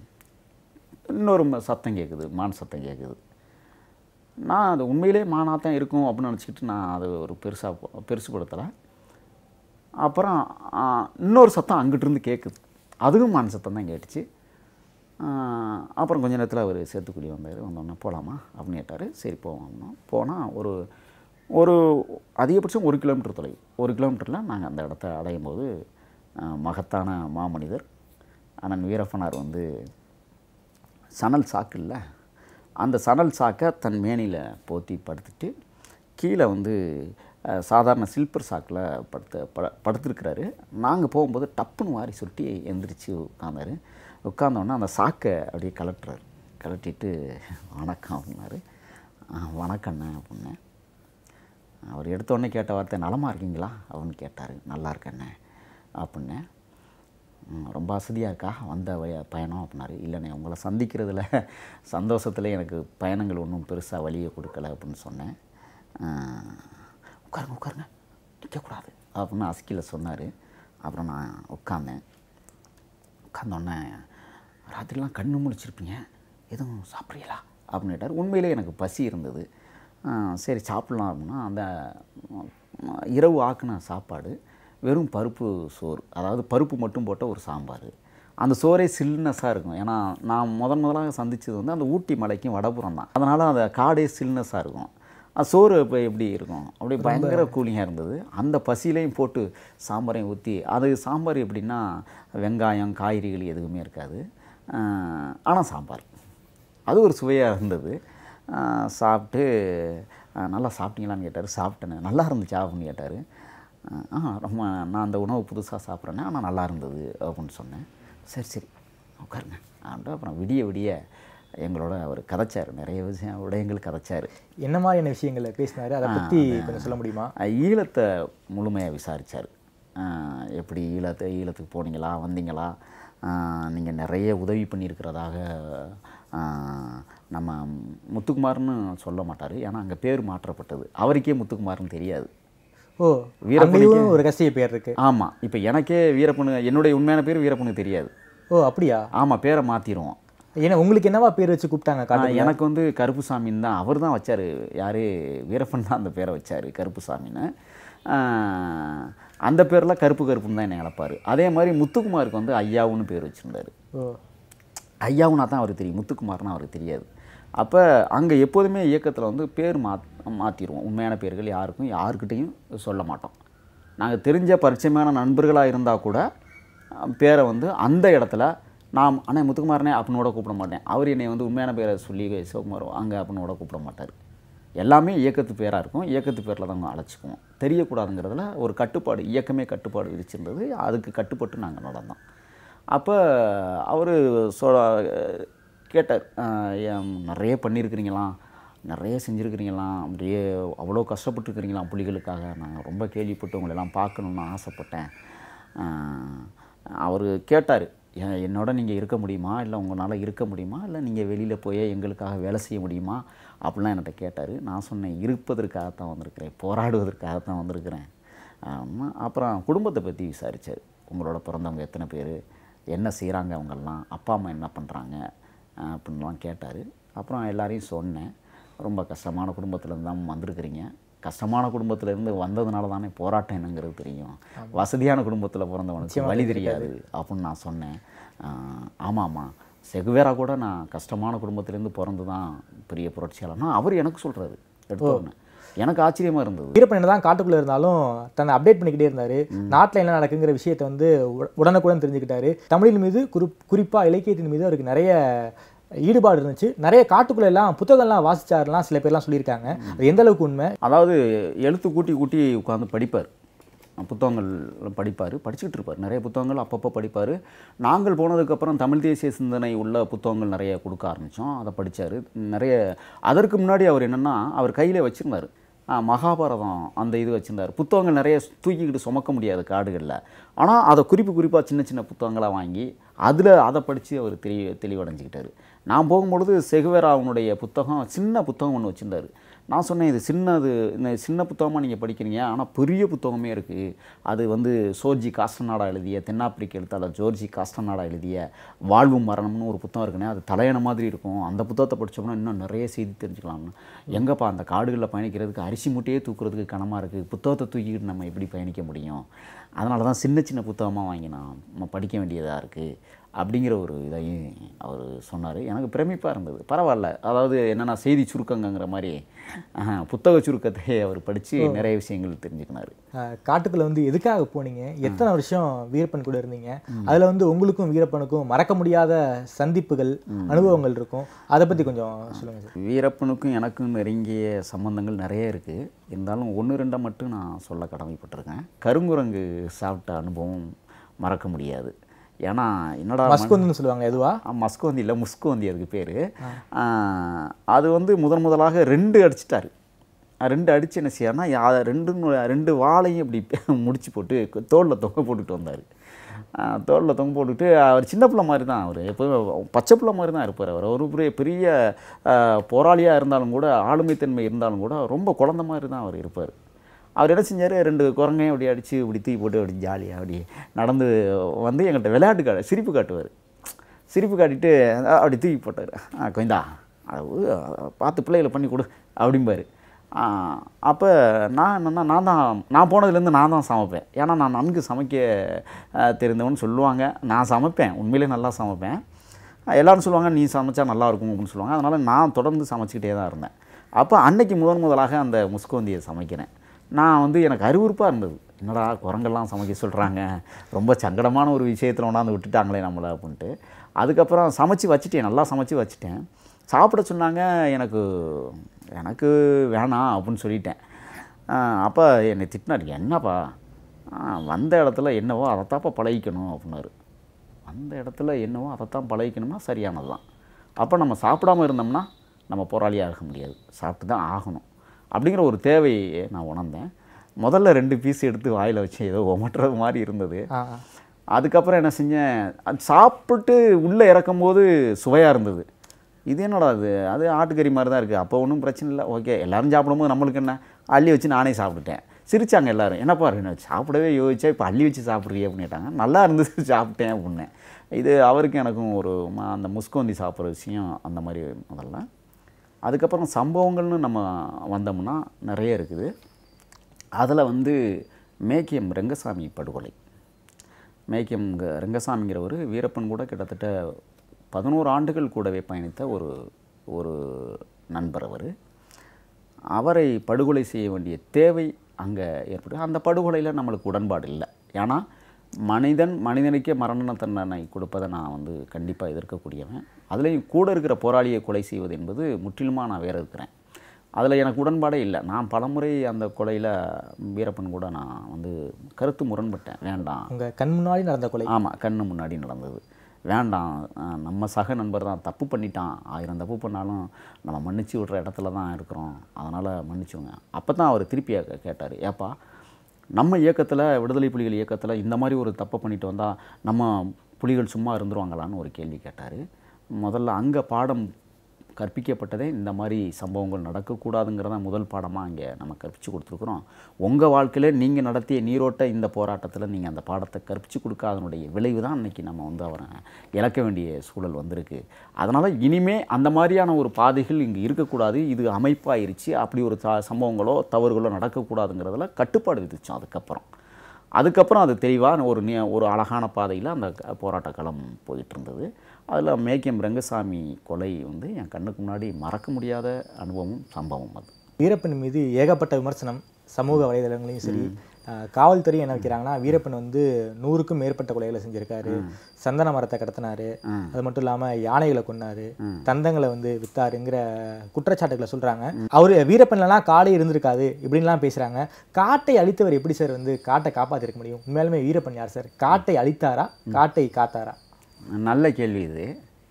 இன்னொரு ம- சத்தம் கேட்குது மான் சத்தம் கேட்குது நான் அது உண்மையிலே மானாக தான் இருக்கும் அப்படின்னு நினச்சிக்கிட்டு நான் அது ஒரு பெருசாக பெருசுப்படுத்தலை அப்புறம் ஆ, இன்னொரு சத்தம் அங்கிட்டிருந்து கேட்குது அதுவும் மான் சத்தம் தான் கேட்டுச்சு ஆஹ் அப்புறம் கொஞ்ச நேரத்தில் அவர் சேத்துக்குடி வந்தார் வந்தோடனே போகலாமா அப்படின்னு கேட்டார் சரி போவோம்னா போனால் ஒரு ஒரு அதிகபட்சம் ஒரு கிலோமீட்டர் தொலைவு ஒரு கிலோமீட்டரில் நாங்கள் அந்த இடத்த அடையும் போது ஆஹ் மகத்தான மாமனிதர் அண்ணன் வீரப்பனார் வந்து சணல் சாக்கு இல்லை அந்த சணல் சாக்கை தன் மேனியில் போத்தி படுத்துட்டு கீழே வந்து அஹ், சாதாரண சில்பர் சாக்கில் படுத்து ப படுத்துருக்கிறாரு நாங்கள் போகும்போது டப்புன்னு வாரி சுட்டி எந்திரிச்சு உட்காந்தாரு உட்காந்தோடனே அந்த சாக்கை அப்படியே கலட்டுறாரு கலட்டிட்டு வணக்கம் அப்படின்னாரு "ஆ, வணக்கண்ணே அப்படின்னேன் அவர் எடுத்த உடனே கேட்ட வார்த்தை நலமா இருக்கீங்களா அப்படின்னு கேட்டார் நல்லா இருக்கண்ணே அப்படின்னேன் "ம், ரொம்ப வசதியாக இருக்கா வந்த வய பயணம் அப்படின்னாரு இல்லைண்ணே உங்களை சந்திக்கிறதுல சந்தோஷத்தில் எனக்கு பயணங்கள் ஒன்றும் பெருசாக வழியை கொடுக்கல அப்படின்னு சொன்னேன் "ஆஹ், உட்காருங்க உட்காருங்க நிற்கக்கூடாது அப்படின்னு அஸ்கியில் சொன்னார் அப்புறம் நான் உட்காந்தேன் உட்காந்தோடனே ராத்திரிலாம் கண்ணு முழிச்சிருப்பீங்க எதுவும் சாப்பிட்றீங்களா அப்படின்னு கேட்டார் உண்மையிலே எனக்கு பசி இருந்தது ஆ, சரி சாப்பிட்லாம் அப்படின்னா அந்த ம், இரவு ஆக்குன சாப்பாடு வெறும் பருப்பு சோறு அதாவது பருப்பு மட்டும் போட்ட ஒரு சாம்பார் அந்த சோறே சில்னஸாக இருக்கும் ஏன்னா நான் முதன் முதலாக சந்திச்சது வந்து அந்த ஊட்டி மலைக்கும் வடபுறம் தான் அதனால் அந்த காடே சில்னஸாக இருக்கும் அது சோறு இப்போ எப்படி இருக்கும் அப்படியே பயங்கர கூலிங்காக இருந்தது அந்த பசியிலையும் போட்டு சாம்பாரையும் ஊற்றி அது சாம்பார் எப்படின்னா வெங்காயம் காய்கறிகள் எதுவுமே இருக்காது ஆனால் சாம்பார் அது ஒரு சுவையாக இருந்தது ஆஹ் சாப்பிட்டு ஆஹ் நல்லா சாப்பிட்டீங்களான்னு கேட்டார் சாப்பிட்டேன்னு நல்லா இருந்துச்சா அப்படின்னு கேட்டார் ஆ ரொம்ப நான் அந்த உணவு புதுசாக சாப்பிட்றேனே ஆனால் நல்லா இருந்தது அப்படின்னு சொன்னேன் சரி சரி உட்காருங்க அப்படின்ட்டு அப்புறம் விடிய விடிய எங்களோட அவர் கதைச்சார் நிறைய விஷயம் விடயங்கள் கதைச்சார் என்ன மாதிரியான விஷயங்களை பேசினாரு அதை பற்றி கொஞ்சம் சொல்ல முடியுமா அஹ் ஈழத்தை முழுமையாக விசாரித்தார் எப்படி ஈழத்தை ஈழத்துக்கு போனீங்களா வந்தீங்களா நீங்கள் நிறைய உதவி பண்ணியிருக்கிறதாக அஹ், நம்ம முத்துக்குமார்னு சொல்ல மாட்டார் ஏன்னா அங்கே பேர் மாற்றப்பட்டது அவருக்கே முத்துக்குமார்னு தெரியாது ஓ வீரப்பனுக்கு- அங்கேயும் ஒரு ரகசிய பேர் இருக்கு ஆமாம் இப்போ எனக்கே வீரப்பனு என்னுடைய உண்மையான பேர் வீரப்பனு தெரியாது ஓ அப்படியா ஆமாம் பேரை மாற்றிடுவோம் ஏன்னா உங்களுக்கு என்னவா பேர் வச்சு கூப்பிட்டாங்க காட்டு எனக்கு வந்து கருப்புசாமின்னு தான் அவர் தான் வச்சார் யார் வீரப்பன் தான் அந்த பேரை வச்சார் கருப்புசாமின்னு ஆஹ், அந்த பேரில் கருப்பு கருப்புன்னு தான் என்னை அழைப்பார் அதே மாதிரி முத்துக்குமாருக்கு வந்து ஐயாவுன்னு பேர் வச்சுருந்தார் ஓ ஐயாவுனா தான் அவருக்கு தெரியும் முத்துக்குமார்னா அவருக்கு தெரியாது அப்போ அங்கே எப்போதுமே இயக்கத்தில் வந்து பேர் மா மாற்றிடுவோம் உண்மையான பேர்கள் யாருக்கும் யாருக்கிட்டையும் சொல்ல மாட்டோம் நாங்கள் தெரிஞ்ச பரிச்சயமான நண்பர்களாக இருந்தால் கூட அஹ், பேரை வந்து அந்த இடத்துல நாம் அண்ணே முத்துக்குமாரனே அப்படின்னோட கூப்பிட மாட்டேன் அவர் என்னை வந்து உண்மையான பேரை சொல்லி சிவகுமார் அங்கே அப்படின்னோட கூப்பிட மாட்டார் எல்லாமே இயக்கத்து பேராக இருக்கும் இயக்கத்து பேரில் தான் அழைச்சிக்குவோம் தெரியக்கூடாதுங்கிறதுல ஒரு கட்டுப்பாடு இயக்கமே கட்டுப்பாடு விதிச்சிருந்தது அதுக்கு கட்டுப்பட்டு நாங்கள் நடந்தோம் அப்போ அவர் சொ கேட்டார் "ஆஹ் ஏன் நிறைய பண்ணியிருக்கிறீங்களாம் நிறைய செஞ்சுருக்கிறீங்களாம் அப்படியே அவ்வளோ கஷ்டப்பட்டுருக்கிறீங்களாம் புலிகளுக்காக நான் ரொம்ப கேள்விப்பட்டு உங்களை எல்லாம் பார்க்கணுன்னு ஆசைப்பட்டேன் அவர் கேட்டார் என்னோட நீங்கள் இருக்க முடியுமா இல்லை உங்களால் இருக்க முடியுமா இல்லை நீங்கள் வெளியில் போய் எங்களுக்காக வேலை செய்ய முடியுமா அப்படிலாம் என்கிட்ட கேட்டார் நான் சொன்னேன் இருப்பதற்காகத்தான் வந்திருக்கிறேன் போராடுவதற்காகத்தான் வந்திருக்கிறேன் ஆமா. அப்புறம் குடும்பத்தை பற்றி விசாரித்தார் உங்களோட பிறந்தவங்க எத்தனை பேர் என்ன செய்கிறாங்க அவங்கெல்லாம் அப்பா அம்மா என்ன பண்ணுறாங்க அப்படின்லாம் கேட்டார் அப்புறம் எல்லாரையும் சொன்னேன் ரொம்ப கஷ்டமான குடும்பத்துலேருந்து தான் வந்திருக்கிறீங்க கஷ்டமான குடும்பத்திலேருந்து வந்ததுனால தானே போராட்டம் என்னங்கிறது தெரியும் வசதியான குடும்பத்தில் பிறந்தவனுக்கு வழி தெரியாது அப்படின்னு நான் சொன்னேன் ஆஹ் ஆமாம் ஆமாம் செகுவேரா கூட நான் கஷ்டமான குடும்பத்திலேருந்து பிறந்து தான் பெரிய புரட்சியாளர்னா அவர் எனக்கு சொல்கிறாரு எடுத்தோன்னு எனக்கு ஆச்சரியமாக இருந்தது வீரப்பன் தான் காட்டுக்குள்ள இருந்தாலும் தன்னை அப்டேட் பண்ணிக்கிட்டே இருந்தாரு நாட்டில் என்ன நடக்குங்கிற விஷயத்தை வந்து உட- உடனுக்குடன் தெரிஞ்சுக்கிட்டாரு தமிழின் மீது குறி குறிப்பாக இலக்கியத்தின் மீது அவருக்கு நிறைய ஈடுபாடு இருந்துச்சு நிறைய காட்டுக்குள்ள எல்லாம் புத்தகம்லாம் வாசிச்சாருலாம் சில பேர்லாம் சொல்லியிருக்காங்க அது எந்த அளவுக்கு உண்மை அதாவது எழுத்து கூட்டி கூட்டி உட்காந்து படிப்பார் புத்தகங்கள் படிப்பார் படிச்சுக்கிட்டு இருப்பார் நிறைய புத்தகங்கள் அப்பப்போ படிப்பார் நாங்கள் போனதுக்கப்புறம் தமிழ் தேசிய சிந்தனை உள்ள புத்தகங்கள் நிறைய கொடுக்க ஆரம்பித்தோம் அதை படித்தார் நிறைய அதற்கு முன்னாடி அவர் என்னென்னா அவர் கையில் வச்சுருந்தார் மகாபாரதம் அந்த இது வச்சுருந்தார் புத்தகங்கள் நிறைய தூக்கிக்கிட்டு சுமக்க முடியாது காடுகளில் ஆனால் அதை குறிப்பு குறிப்பாக சின்ன சின்ன புத்தகங்களாக வாங்கி அதில் அதை படித்து அவர் தெளி தெளிவடைஞ்சிக்கிட்டாரு நான் போகும்பொழுது செகுவேராவுனுடைய புத்தகம் சின்ன புத்தகம் ஒன்று வச்சுருந்தாரு நான் சொன்னேன் இது சின்னது இந்த சின்ன புத்தகமாக நீங்கள் படிக்கிறீங்க ஆனால் பெரிய புத்தகமே இருக்குது அது வந்து சோர்ஜி காஸ்டநாடா எழுதிய தென்னாப்பிரிக்க எழுத்தாளர் ஜோர்ஜி காஸ்டநாடா எழுதிய வாழ்வும் மரணம்னு ஒரு புத்தகம் இருக்குனே அது தலையணை மாதிரி இருக்கும் அந்த புத்தகத்தை படித்தோம்னா இன்னும் நிறைய செய்தி தெரிஞ்சுக்கலாம்னு எங்கப்பா அந்த காடுகளில் பயணிக்கிறதுக்கு அரிசி மூட்டையே தூக்குறதுக்கு கனமாக இருக்குது புத்தகத்தை தூக்கிக்கிட்டு நம்ம எப்படி பயணிக்க முடியும் அதனால தான் சின்ன சின்ன புத்தகமாக வாங்கி நான் ம- படிக்க வேண்டியதாக இருக்குது அப்படிங்கிற ஒரு இதையும் அவர் சொன்னார் எனக்கு பிரமிப்பாக இருந்தது பரவாயில்ல அதாவது என்னென்னா செய்தி சுருக்கங்கிற மாதிரி ஆஹ், புத்தக சுருக்கத்தை அவர் படித்து நிறைய விஷயங்கள் தெரிஞ்சுக்கினார் அஹ், காட்டுக்குள்ள வந்து எதுக்காக போனீங்க எத்தனை வருஷம் வீரப்பன் கூட இருந்தீங்க அதுல வந்து உங்களுக்கும் வீரப்பனுக்கும் மறக்க முடியாத சந்திப்புகள் அனுபவங்கள் இருக்கும் அதை பத்தி கொஞ்சம் சொல்லுங்க சார் வீரப்பனுக்கும் எனக்கும் நெருங்கிய சம்பந்தங்கள் நிறைய இருக்குது இருந்தாலும் ஒன்று ரெண்டை மட்டும் நான் சொல்ல கடமைப்பட்டிருக்கேன் கருங்குரங்கு சாப்பிட்ட அனுபவம் மறக்க முடியாது ஏன்னா என்னடா ம- மஸ்கொந்துன்னு சொல்லுவாங்க எதுவா ஆ, மஸ்கோந்தி இல்லை முஸ்கோந்தி அதுக்கு பேர் அது வந்து முதன் முதலாக ரெண்டு அடிச்சிட்டாரு ஆ, ரெண்டு அடிச்சு என்ன செய்யாருன்னா யா- ரெண்டு நு- ரெண்டு வாழையும் இப்படி முடிச்சு போட்டு தோளில் தொங்க போட்டுட்டு வந்தார் தோளில் தொங்க போட்டுட்டு அவர் சின்ன பிள்ளை மாதிரி தான் அவர் எப்போதும் பச்சை பிள்ளை மாதிரி தான் இருப்பார் அவர் ஒரு பெரிய பெரிய போராளியாக இருந்தாலும் கூட ஆளுமைத்தன்மை இருந்தாலும் கூட ரொம்ப குழந்த மாதிரி தான் அவர் இருப்பார் அவர் என்ன செஞ்சார் ரெண்டு குரங்கையும் அப்படி அடித்து இப்படி தூக்கி போட்டு அப்படி ஜாலியாக அப்படி நடந்து வந்து எங்கிட்ட விளையாட்டு காட்டு சிரிப்பு காட்டுவார் சிரிப்பு காட்டிட்டு அஹ், அப்படி தூக்கி போட்டார் ஆ கொய்ந்தா அதை ஒரு, பார்த்து பிள்ளைகளை பண்ணி கொடு அப்படிம்பாரு அப்போ நான் என்னன்னா நான் தான் நான் போனதுலேருந்து நான் தான் சமைப்பேன் ஏன்னா நான் நன்கு சமைக்க அஹ், தெரிந்தவன்னு சொல்லுவாங்க நான் சமைப்பேன் உண்மையிலே நல்லா சமைப்பேன் அஹ், எல்லாரும் சொல்லுவாங்க நீ சமைச்சா நல்லா இருக்கும் அப்படின்னு சொல்லுவாங்க அதனால் நான் தொடர்ந்து சமைச்சிக்கிட்டே தான் இருந்தேன் அப்போ அன்னைக்கு முதன் முதலாக அந்த முஸ்கோந்தியை சமைக்கிறேன் நான் வந்து எனக்கு அறிவுறுப்பாக இருந்தது என்னடா குரங்கெல்லாம் சமைக்க சொல்கிறாங்க ரொம்ப சங்கடமான ஒரு விஷயத்தில் கொண்டாந்து விட்டுட்டாங்களே நம்மளை அப்படின்ட்டு அதுக்கப்புறம் சமைச்சு வச்சுட்டேன் நல்லா சமைச்சு வச்சுட்டேன் சாப்பிட சொன்னாங்க எனக்கு எனக்கு வேணாம் அப்படின்னு சொல்லிட்டேன் அப்போ என்னை திட்டினார் என்னப்பா ஆ, வந்த இடத்துல என்னவோ அதைத்தாப்பா பழகிக்கணும் அப்படின்னாரு அந்த இடத்துல என்னவோ அதைத்தான் பழகிக்கணும்னா சரியானது தான் அப்போ நம்ம சாப்பிடாம இருந்தோம்னா நம்ம போராளியாக இருக்க முடியாது சாப்பிட்டு தான் ஆகணும் அப்படிங்கிற ஒரு தேவையை நான் உணர்ந்தேன் முதல்ல ரெண்டு பீஸ் எடுத்து வாயில் வச்சு ஏதோ உமட்டுறது மாதிரி இருந்தது ஆ ஆ. அதுக்கப்புறம் என்ன செஞ்சேன் அது சாப்பிட்டு உள்ளே இறக்கும்போது சுவையாக இருந்தது இது என்னடா அது அது ஆட்டுக்கறி மாதிரி தான் இருக்குது அப்போ ஒன்றும் பிரச்சனை இல்லை ஓகே எல்லாரும் சாப்பிடும்போது நம்மளுக்கு என்ன அள்ளி வச்சு நானே சாப்பிட்டுட்டேன் சிரிச்சாங்க எல்லாரும் என்னப்பா என்ன சாப்பிடவே யோசிச்சா இப்போ அள்ளி வச்சு சாப்பிட்றியே அப்படின்னு கேட்டாங்க நல்லா இருந்தது சாப்பிட்டேன் அப்படின்னேன் இது அவருக்கும் எனக்கும் ஒரு ம- அந்த முஸ்கோந்தி சாப்பிட்ற விஷயம் அந்த மாதிரி முதல்ல அதுக்கப்புறம் சம்பவங்கள்னு நம்ம வந்தோம்னா நிறைய இருக்குது அதில் வந்து மேக்கியம் ரெங்கசாமி படுகொலை மேக்கியம் க- ரெங்கசாமிங்கிறவர் வீரப்பன் கூட கிட்டத்தட்ட பதினோரு ஆண்டுகள் கூடவே பயணித்த ஒரு ஒரு நண்பர் அவர் அவரை படுகொலை செய்ய வேண்டிய தேவை அங்கே ஏற்பட்டு அந்த படுகொலையில் நம்மளுக்கு உடன்பாடு இல்லை ஏன்னா மனிதன் மனிதனுக்கே மரண தண்டனை கொடுப்பதை நான் வந்து கண்டிப்பாக எதிர்க்கக்கூடியவன் அதுலேயும் கூட இருக்கிற போராளியை கொலை செய்வது என்பது முற்றிலுமாக நான் வேற இருக்கிறேன் அதில் எனக்கு உடன்பாடே இல்லை நான் பலமுறை அந்த கொலையில் வீரப்பன் கூட நான் வந்து கருத்து முரண்பட்டேன் வேண்டாம் உங்க கண் முன்னாடி நடந்த கொலை ஆமாம் கண்ணு முன்னாடி நடந்தது வேண்டாம் அஹ் நம்ம சக நண்பர் தான் தப்பு பண்ணிட்டான் ஆயிரம் தப்பு பண்ணாலும் நம்ம மன்னிச்சு விடுற இடத்துல தான் இருக்கிறோம் அதனால் மன்னிச்சுங்க அப்போ தான் அவர் திருப்பி கேட்டார் ஏப்பா நம்ம இயக்கத்தில் விடுதலை புலிகள் இயக்கத்தில் இந்த மாதிரி ஒரு தப்பை பண்ணிட்டு வந்தால் நம்ம புலிகள் சும்மா இருந்துருவாங்களான்னு ஒரு கேள்வி கேட்டார் முதல்ல அங்கே பாடம் கற்பிக்கப்பட்டதே இந்த மாதிரி சம்பவங்கள் நடக்கக்கூடாதுங்கிறத முதல் பாடமாக இங்கே நம்ம கற்பித்து கொடுத்துருக்குறோம் உங்கள் வாழ்க்கையில் நீங்கள் நடத்திய நீரோட்ட இந்த போராட்டத்தில் நீங்கள் அந்த பாடத்தை கற்பித்து கொடுக்காதனுடைய விளைவு தான் இன்றைக்கி நம்ம வந்து அவரை இழக்க வேண்டிய சூழல் வந்திருக்கு அதனால் இனிமே அந்த மாதிரியான ஒரு பாதைகள் இங்கே இருக்கக்கூடாது இது அமைப்பாயிருச்சு அப்படி ஒரு த சம்பவங்களோ தவறுகளோ நடக்கக்கூடாதுங்கிறதுல கட்டுப்பாடு விதிச்சோம் அதுக்கப்புறம் அதுக்கப்புறம் அது தெளிவாக ஒரு நி ஒரு அழகான பாதையில் அந்த க- போராட்ட களம் போயிட்டு இருந்தது அதில் மேக்கியம் ரங்கசாமி கொலை வந்து என் கண்ணுக்கு முன்னாடி மறக்க முடியாத அனுபவம் சம்பவம் அது வீரப்பன் மீது ஏகப்பட்ட விமர்சனம் சமூக வலைதளங்களையும் சரி அஹ், காவல்துறை என்ன வைக்கிறாங்கன்னா வீரப்பன் வந்து நூறுக்கும் மேற்பட்ட கொலைகளை செஞ்சிருக்காரு சந்தன மரத்தை கடத்தினாரு அது மட்டும் இல்லாம யானைகளை கொன்னாரு தந்தங்களை வந்து வித்தாருங்கிற குற்றச்சாட்டுகளை சொல்றாங்க அவரு வீரப்பன்லாம் காடே இருந்திருக்காது இப்படின்லாம் பேசுறாங்க காட்டை அழித்தவர் எப்படி சார் வந்து காட்டை காப்பாத்திருக்க முடியும் உண்மையாலுமே வீரப்பன் யார் சார் காட்டை அழித்தாரா காட்டை காத்தாரா நல்ல கேள்வி இது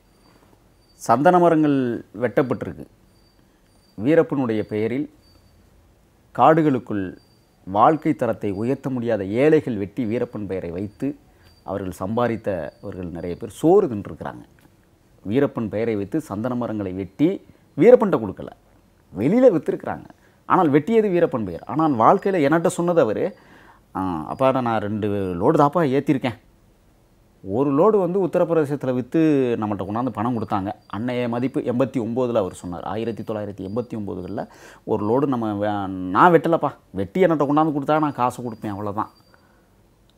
சந்தன மரங்கள் வெட்டப்பட்டிருக்கு வீரப்பனுடைய பெயரில் காடுகளுக்குள் வாழ்க்கை தரத்தை உயர்த்த முடியாத ஏழைகள் வெட்டி வீரப்பன் பெயரை வைத்து அவர்கள் சம்பாதித்தவர்கள் நிறைய பேர் சோறு தின்றுருக்கிறாங்க வீரப்பன் பெயரை வைத்து சந்தன மரங்களை வெட்டி வீரப்பன்ட்ட கொடுக்கல வெளியில் விற்றுருக்குறாங்க ஆனால் வெட்டியது வீரப்பன் பெயர் ஆனால் வாழ்க்கையில் என்கிட்ட சொன்னது அவர் அப்பா நான் ரெண்டு லோடு தாப்பா ஏற்றிருக்கேன் ஒரு லோடு வந்து உத்தரப்பிரதேசத்தில் விற்று நம்மள்ட்ட கொண்டாந்து பணம் கொடுத்தாங்க அன்னைய மதிப்பு எண்பத்தி ஒம்போதில் அவர் சொன்னார் ஆயிரத்தி தொள்ளாயிரத்தி எண்பத்தி ஒம்போதுகளில் ஒரு லோடு நம்ம வே- நான் வெட்டலப்பா வெட்டி என்கிட்ட கொண்டாந்து கொடுத்தா நான் காசு கொடுப்பேன் அவ்வளோதான்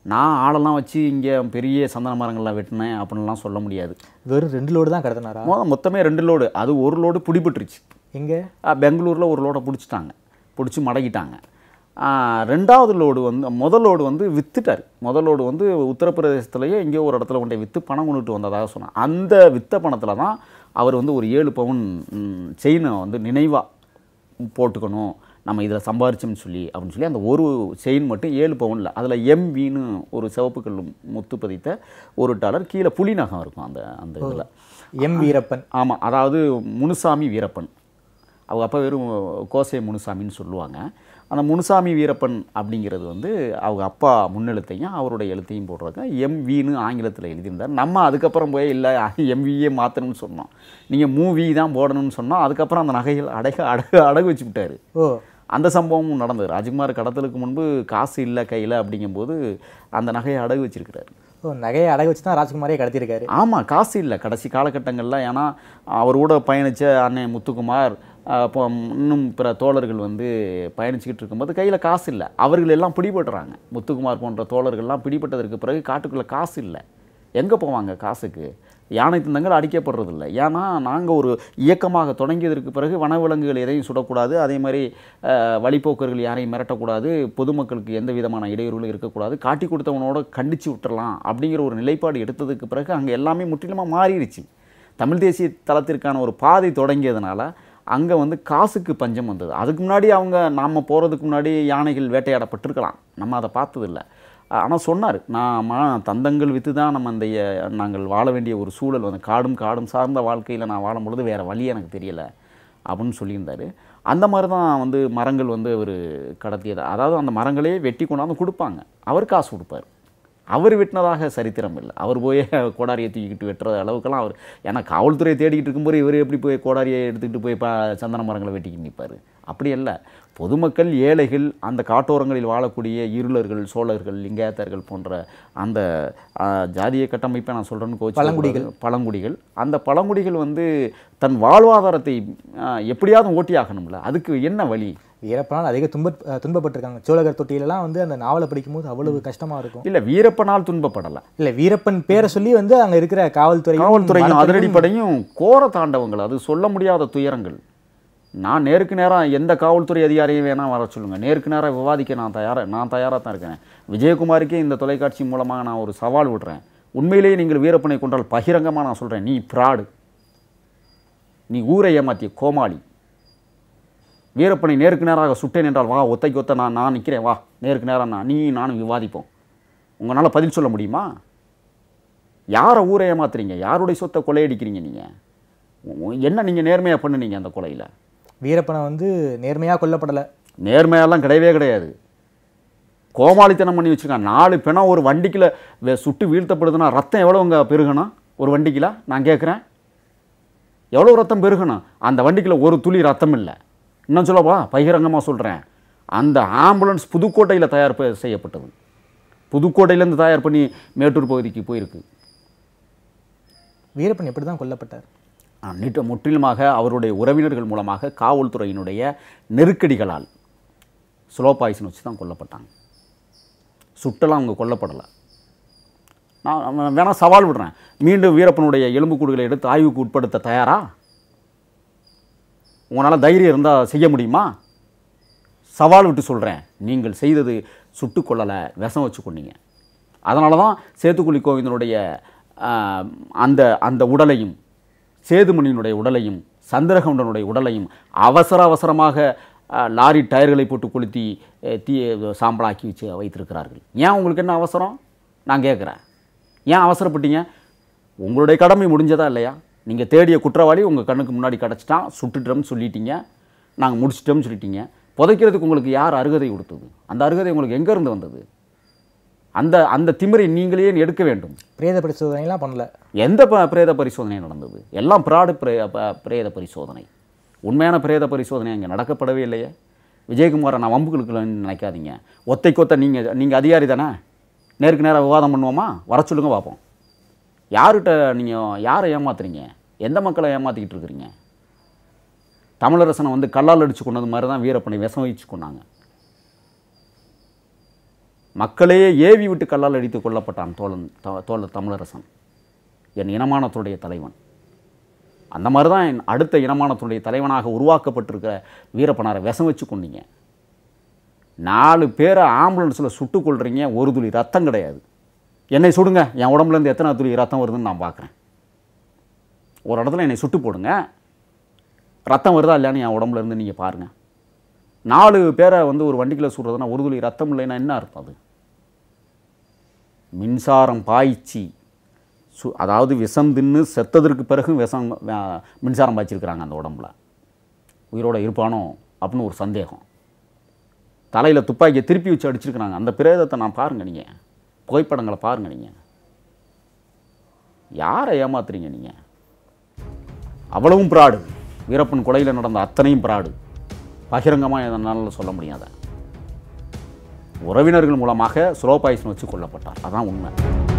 நான் ஆளெல்லாம் வச்சு இங்கே பெரிய சந்தன மரங்கள்லாம் வெட்டினேன் அப்படின்லாம் சொல்ல முடியாது வெறும் ரெண்டு லோடு தான் கடத்தினாரா மொ- மொத்தமே ரெண்டு லோடு அது ஒரு லோடு பிடிபட்டுருச்சு எங்க பெங்களூரில் ஒரு லோடை பிடிச்சிட்டாங்க பிடிச்சி மடக்கிட்டாங்க ஆ, ரெண்டாவது லோடு வந்து முதல் லோடு வந்து வித்துட்டார் முதல் லோடு வந்து உத்தரப்பிரதேசத்துலேயே எங்கேயோ ஒரு இடத்துல கொண்டு போய் விற்று பணம் கொண்டுட்டு வந்ததாக சொன்னான் அந்த வித்த பணத்தில் தான் அவர் வந்து ஒரு ஏழு பவுன் செயினை வந்து நினைவாக போட்டுக்கணும் நம்ம இதில் சம்பாரிச்சோம்னு சொல்லி அப்படின்னு சொல்லி அந்த ஒரு செயின் மட்டும் ஏழு பவுனில் அதில் எம்வின்னு ஒரு சிவப்பு கல் முத்து பதித்த ஒரு டாலர் கீழே புலி நகம் இருக்கும் அந்த அந்த இதில் எம் வீரப்பன் ஆமாம் அதாவது முனுசாமி வீரப்பன் அவங்க அப்பா வெறும் கோசை முனுசாமின்னு சொல்லுவாங்க அந்த முனுசாமி வீரப்பன் அப்படிங்கிறது வந்து அவங்க அப்பா முன்னெழுத்தையும் அவருடைய எழுத்தையும் போடுறாங்க எம்வின்னு ஆங்கிலத்தில் எழுதியிருந்தார் நம்ம அதுக்கப்புறம் போய் இல்லை எம்வியே மாற்றணும்னு சொன்னோம் நீங்கள் மூவி தான் போடணும்னு சொன்னோம் அதுக்கப்புறம் அந்த நகைகள் அடகு அடகு அடகு வச்சு விட்டாரு ஓ அந்த சம்பவமும் நடந்தது ராஜ்குமார் கடத்தலுக்கு முன்பு காசு இல்லை கையில் அப்படிங்கும்போது அந்த நகையை அடகு வச்சிருக்கிறாரு ஓ நகையை அடகு வச்சு தான் ராஜ்குமாரே கடத்தியிருக்காரு ஆமாம் காசு இல்லை கடைசி காலகட்டங்கள்ல ஏன்னா அவரோட பயணித்த அண்ணன் முத்துக்குமார் அஹ், இப்போ இன்னும் பிற தோழர்கள் வந்து பயணிச்சுக்கிட்டு இருக்கும்போது கையில் காசு இல்லை அவர்கள் எல்லாம் பிடிபட்டுறாங்க முத்துக்குமார் போன்ற தோழர்கள்லாம் பிடிபட்டதற்கு பிறகு காட்டுக்குள்ளே காசு இல்லை எங்கே போவாங்க காசுக்கு யானை தந்தங்கள் அடிக்கப்படுறதில்ல ஏன்னா நாங்கள் ஒரு இயக்கமாக தொடங்கியதற்கு பிறகு வனவிலங்குகள் எதையும் சுடக்கூடாது அதே மாதிரி அஹ், வழிப்போக்கர்கள் யாரையும் மிரட்டக்கூடாது பொதுமக்களுக்கு எந்த விதமான இடையூறுகளும் இருக்கக்கூடாது காட்டி கொடுத்தவனோட கண்டித்து விட்டுறலாம் அப்படிங்கிற ஒரு நிலைப்பாடு எடுத்ததுக்கு பிறகு அங்கே எல்லாமே முற்றிலுமாக மாறிடுச்சு தமிழ் தேசிய தளத்திற்கான ஒரு பாதை தொடங்கியதுனால அங்கே வந்து காசுக்கு பஞ்சம் வந்தது அதுக்கு முன்னாடி அவங்க நாம் போகிறதுக்கு முன்னாடி யானைகள் வேட்டையாடப்பட்டிருக்கலாம் நம்ம அதை பார்த்ததில்ல ஆனால் சொன்னார் நான் மா தந்தங்கள் விற்று தான் நம்ம அந்த அஹ், நாங்கள் வாழ வேண்டிய ஒரு சூழல் வந்து காடும் காடும் சார்ந்த வாழ்க்கையில் நான் வாழும் பொழுது வேறு வழி எனக்கு தெரியலை அப்படின்னு சொல்லியிருந்தார் அந்த மாதிரி தான் வந்து மரங்கள் வந்து அவர் கடத்தியது அதாவது அந்த மரங்களே வெட்டி கொண்டாந்து கொடுப்பாங்க அவர் காசு கொடுப்பார் அவர் வெட்டினதாக சரித்திரம் இல்லை அவர் போய் கோடாரியை தூக்கிக்கிட்டு வெட்டுற அளவுக்கெல்லாம் அவர் ஏன்னா காவல்துறையை தேடிக்கிட்டு இருக்கும்போது இவர் எப்படி போய் கோடாரியை எடுத்துக்கிட்டு போய் ப சந்தன மரங்களை வெட்டிக்கிட்டு நிற்பார் அப்படி அல்ல பொதுமக்கள் ஏழைகள் அந்த காட்டோரங்களில் வாழக்கூடிய இருளர்கள் சோழர்கள் லிங்காயத்தர்கள் போன்ற அந்த ஆ, ஜாதிய கட்டமைப்பை நான் சொல்கிறேன்னு கோச்சு பழங்குடிகள். பழங்குடிகள் அந்த பழங்குடிகள் வந்து தன் வாழ்வாதாரத்தை ஆ, எப்படியாவது ஓட்டி ஆகணும்ல அதுக்கு என்ன வழி வீரப்பனால் அதிக துன்ப அஹ் துன்பப்பட்டிருக்காங்க சோழகர் தொட்டிலெல்லாம் வந்து அந்த நாவலை படிக்கும்போது அவ்வளவு கஷ்டமா இருக்கும் இல்லை வீரப்பனால் துன்பப்படலை இல்ல வீரப்பன் பேரை சொல்லி வந்து அங்க இருக்கிற காவல்துறை காவல்துறையும் அதிரடிப்படையும் கோர தாண்டவங்கள் அது சொல்ல முடியாத துயரங்கள் நான் நேருக்கு நேராக எந்த காவல்துறை அதிகாரியும் வேணால் வர சொல்லுங்க நேருக்கு நேராக விவாதிக்க நான் தயாராக நான் தயாராக தான் இருக்கேன் விஜயகுமாருக்கே இந்த தொலைக்காட்சி மூலமாக நான் ஒரு சவால் விடுறேன் உண்மையிலேயே நீங்கள் வீரப்பனை கொண்டால் பகிரங்கமாக நான் சொல்கிறேன் நீ பிராடு நீ ஊரை ஏமாத்திய கோமாளி வீரப்பனை நேருக்கு நேராக சுட்டேன் என்றால் வா ஒத்தைக்கு ஒத்த நான் நான் நிற்கிறேன் வா நேருக்கு நேராக நான் நீ நானும் விவாதிப்போம் உங்களால் பதில் சொல்ல முடியுமா யாரை ஊரை ஏமாத்துறீங்க யாருடைய சொத்தை கொள்ளையடிக்கிறீங்க நீங்கள் என்ன நீங்கள் நேர்மையாக பண்ணுனீங்க அந்த கொலையில் வீரப்பனை வந்து நேர்மையா கொல்லப்படல நேர்மையெல்லாம் கிடையவே கிடையாது கோமாளித்தனம் பண்ணி வச்சுருக்காங்க நாலு பிணம் ஒரு வண்டிக்குள்ள வே- சுட்டு வீழ்த்தப்படுதுன்னா ரத்தம் எவ்வளோங்க பெருகணும் ஒரு வண்டிக்குல நான் கேட்குறேன் எவ்வளோ ரத்தம் பெருகணும் அந்த வண்டிக்குள்ள ஒரு துளி ரத்தம் இல்லை இன்னும் சொல்லவா பகிரங்கமாக சொல்கிறேன் அந்த ஆம்புலன்ஸ் புதுக்கோட்டையில் தயார் ப- செய்யப்பட்டது புதுக்கோட்டையிலேருந்து தயார் பண்ணி மேட்டூர் பகுதிக்கு போயிருக்கு வீரப்பன் எப்படி தான் கொல்லப்பட்டார் நிட்ட முற்றிலுமாக அவருடைய உறவினர்கள் மூலமாக காவல்துறையினுடைய நெருக்கடிகளால் ஸ்லோ பாய்சன் வச்சு தான் கொல்லப்பட்டாங்க சுட்டெல்லாம் அவங்க கொல்லப்படலை நான் வேணால் சவால் விடுறேன் மீண்டும் வீரப்பனுடைய எலும்புக்கூடுகளை எடுத்து ஆய்வுக்கு உட்படுத்த தயாரா உங்களால் தைரியம் இருந்தால் செய்ய முடியுமா சவால் விட்டு சொல்கிறேன் நீங்கள் செய்தது சுட்டு கொள்ளலை விஷம் வச்சு கொண்டீங்க அதனால தான் சேத்துக்குழி கோவிந்தனுடைய ஆஹ், அந்த அந்த உடலையும் சேதுமணியினுடைய உடலையும் சந்திரகவுண்டனுடைய உடலையும் அவசர அவசரமாக ஆஹ், லாரி டயர்களை போட்டு கொளுத்தி அஹ், தீ சாம்பலாக்கி வச்சு வைத்திருக்கிறார்கள் ஏன் உங்களுக்கு என்ன அவசரம் நான் கேட்குறேன் ஏன் அவசரப்பட்டீங்க உங்களுடைய கடமை முடிஞ்சதா இல்லையா நீங்கள் தேடிய குற்றவாளி உங்கள் கண்ணுக்கு முன்னாடி கிடச்சிட்டான் சுட்டுட்டோம்னு சொல்லிட்டீங்க நாங்கள் முடிச்சிட்டோம்னு சொல்லிட்டீங்க புதைக்கிறதுக்கு உங்களுக்கு யார் அருகதை கொடுத்தது அந்த அருகதை உங்களுக்கு எங்கேருந்து வந்தது அந்த அந்த திமிரை நீங்களே எடுக்க வேண்டும் பிரேத பரிசோதனைலாம் பண்ணல எந்த ப பிரேத பரிசோதனை நடந்தது எல்லாம் பிராடு பிரே ப- பிரேத பரிசோதனை உண்மையான பிரேத பரிசோதனை அங்கே நடக்கப்படவே இல்லையே விஜயகுமாரை நான் வம்புகளுக்கு நினைக்காதீங்க ஒத்தைக்கொத்த நீங்கள் நீங்கள் அதிகாரி தானே நேருக்கு நேராக விவாதம் பண்ணுவோமா வர சொல்லுங்க பார்ப்போம் யார்கிட்ட நீங்கள் யாரை ஏமாத்துறீங்க எந்த மக்களை ஏமாற்றிக்கிட்டு இருக்கிறீங்க தமிழரசனை வந்து கல்லால் அடித்து கொண்டது மாதிரி தான் வீரப்பனை விஷம் வச்சு கொண்டாங்க மக்களையே ஏவி விட்டு கல்லால் அடித்து கொல்லப்பட்டான் தோழன் த- தோழர் தமிழரசன் என் இனமானத்துடைய தலைவன் அந்த மாதிரி தான் என் அடுத்த இனமானத்துடைய தலைவனாக உருவாக்கப்பட்டிருக்கிற வீரப்பனாரை விஷம் வச்சு கொண்டீங்க நாலு பேரை ஆம்புலன்ஸில் சுட்டு கொள்றீங்க ஒரு துளி ரத்தம் கிடையாது என்னை சுடுங்க என் உடம்புலேருந்து எத்தனை துளி ரத்தம் வருதுன்னு நான் பார்க்குறேன் ஒரு இடத்துல என்னை சுட்டு போடுங்க ரத்தம் வருதா இல்லையான்னு என் உடம்புல இருந்து நீங்கள் பாருங்கள் நாலு பேரை வந்து ஒரு வண்டிக்குள்ள சுடுறதுன்னா ஒரு துளி ரத்தம் இல்லைன்னா என்ன அர்த்தம் அது மின்சாரம் பாய்ச்சி சு அதாவது விஷம் தின்னு செத்ததற்கு பிறகும் விஷம் வே- மின்சாரம் பாய்ச்சிருக்கிறாங்க அந்த உடம்புல உயிரோட இருப்பானோ அப்படின்னு ஒரு சந்தேகம் தலையில் துப்பாக்கியை திருப்பி வச்சு அடிச்சிருக்கிறாங்க அந்த பிரேதத்தை நான் பாருங்கள் நீங்கள் புகைப்படங்களை பாருங்கள் நீங்கள் யாரை ஏமாத்துறீங்க நீங்கள் அவ்வளவும் பிராடு வீரப்பன் கொலையில் நடந்த அத்தனையும் பிராடு பகிரங்கமாக எதனால சொல்ல முடியாத உறவினர்கள் மூலமாக ஸ்லோ பாய்சன் வச்சு கொல்லப்பட்டார் அதான் உண்மை